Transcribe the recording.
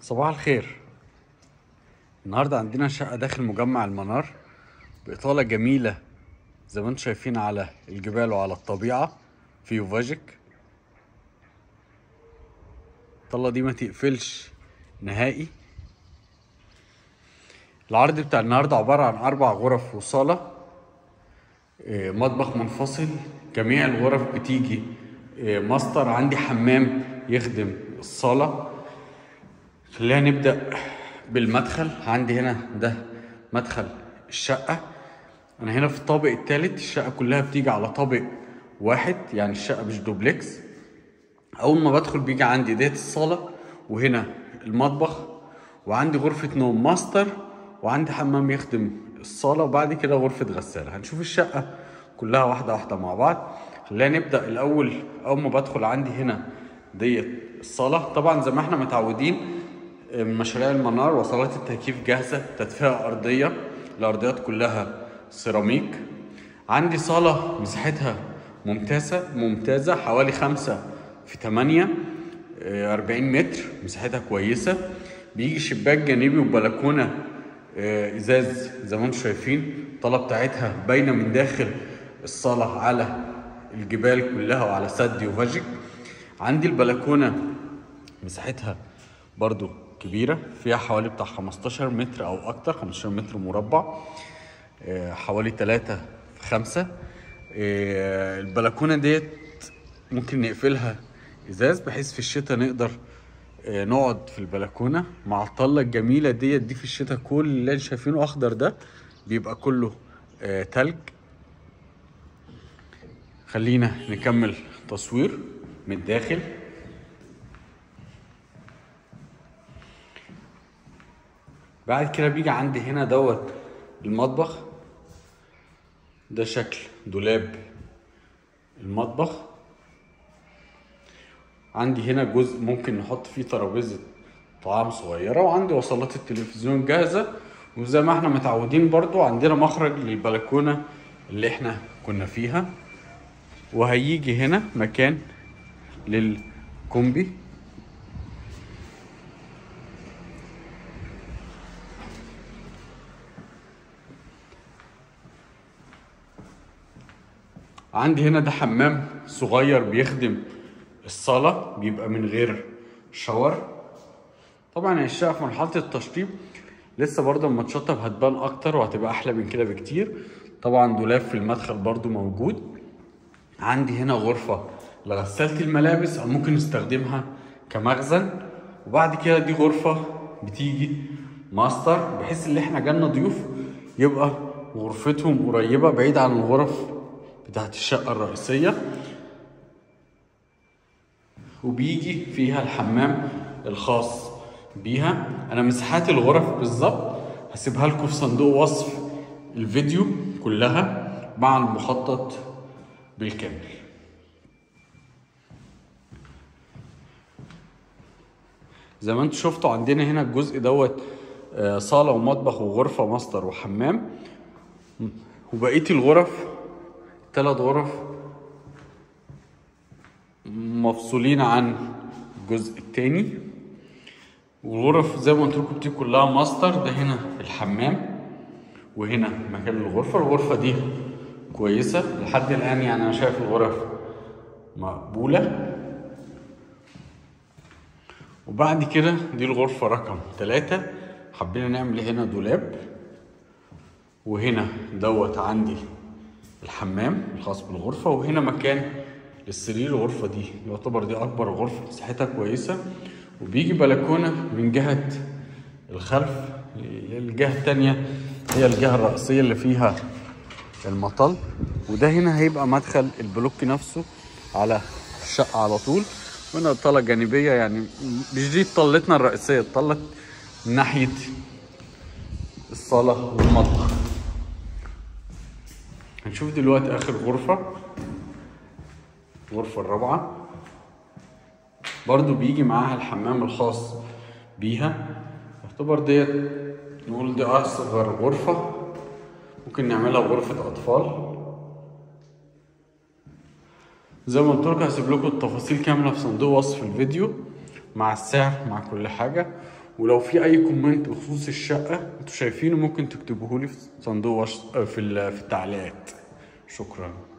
صباح الخير النهارده عندنا شقة داخل مجمع المنار بإطالة جميلة زي ما انتم شايفين على الجبال وعلى الطبيعة في يوفاجيك الإطالة دي ما تقفلش نهائي العرض بتاع النهارده عبارة عن أربع غرف وصالة آه، مطبخ منفصل جميع الغرف بتيجي آه، ماستر عندي حمام يخدم الصالة خلينا نبدأ بالمدخل عندي هنا ده مدخل الشقة أنا هنا في الطابق التالت الشقة كلها بتيجي على طابق واحد يعني الشقة مش دوبلكس أول ما بدخل بيجي عندي ديت الصالة وهنا المطبخ وعندي غرفة نوم ماستر وعندي حمام يخدم الصالة وبعد كده غرفة غسالة هنشوف الشقة كلها واحدة واحدة مع بعض خلينا نبدأ الأول أول ما بدخل عندي هنا ديت الصالة طبعا زي ما احنا متعودين من مشاريع المنار وصلات التكييف جاهزة تدفئة أرضية الأرضيات كلها سيراميك عندي صالة مساحتها ممتازة ممتازة حوالي خمسة في تمانية آه، أربعين متر مساحتها كويسة بيجي شباك جانبي وبلكونة آه، إزاز زي ما انتم شايفين الطلة بتاعتها باينة من داخل الصالة على الجبال كلها وعلى سد يوفاجيك عندي البلكونة مساحتها برضو كبيرة فيها حوالي بتاع 15 متر أو أكتر 15 متر مربع آه، حوالي 3 في 5 البلكونة ديت ممكن نقفلها إزاز بحيث في الشتاء نقدر آه، نقعد في البلكونة مع الطلة الجميلة ديت دي في الشتاء كل اللي شايفينه أخضر ده بيبقى كله آه، تلج خلينا نكمل تصوير من الداخل بعد كده بيجي عندي هنا دوت المطبخ ده شكل دولاب المطبخ عندي هنا جزء ممكن نحط فيه ترابيزة طعام صغيرة وعندي وصلات التلفزيون جاهزة وزي ما احنا متعودين برضو عندنا مخرج للبلكونة اللي احنا كنا فيها وهيجي هنا مكان للكومبي عندي هنا ده حمام صغير بيخدم الصالة بيبقى من غير شاور طبعا الشقة في مرحلة التشطيب لسه برضه اما تشطب هتبان اكتر وهتبقى احلى من كده بكتير طبعا دولاب في المدخل برضه موجود عندي هنا غرفة لغسالة الملابس او ممكن نستخدمها كمخزن وبعد كده دي غرفة بتيجي ماستر بحيث ان احنا جالنا ضيوف يبقى غرفتهم قريبة بعيد عن الغرف بتاعت الشقة الرئيسية وبيجي فيها الحمام الخاص بيها انا مساحات الغرف بالظبط هسيبها لكم في صندوق وصف الفيديو كلها مع المخطط بالكامل زي ما انتم شفتوا عندنا هنا الجزء دوت آه، صالة ومطبخ وغرفة ماستر وحمام وبقية الغرف ثلاث غرف مفصولين عن الجزء التاني والغرف زي ما قلت لكم دي كلها ماستر ده هنا الحمام وهنا مكان الغرفة الغرفة دي كويسة لحد الآن يعني أنا شايف الغرف مقبولة وبعد كده دي الغرفة رقم ثلاثة حبينا نعمل هنا دولاب وهنا دوت عندي الحمام الخاص بالغرفة وهنا مكان للسرير الغرفة دي يعتبر دي أكبر غرفة مساحتها كويسة وبيجي بلكونة من جهة الخلف الجهة التانية هي الجهة الرئيسية اللي فيها المطل وده هنا هيبقى مدخل البلوك نفسه على الشقة على طول وهنا الطلة جانبية يعني مش دي طلتنا الرئيسية الطلة من ناحية الصالة والمطبخ هنشوف دلوقتي آخر غرفة الغرفة الرابعة برضو بيجي معاها الحمام الخاص بيها يعتبر ديت نقول دي أصغر غرفة ممكن نعملها غرفة أطفال زي ما قلت لكم هسيب لكم التفاصيل كاملة في صندوق وصف الفيديو مع السعر مع كل حاجة ولو في اي كومنت بخصوص الشقه انتوا شايفينه ممكن تكتبوه لي في صندوق وش... في ال- في التعليقات شكرا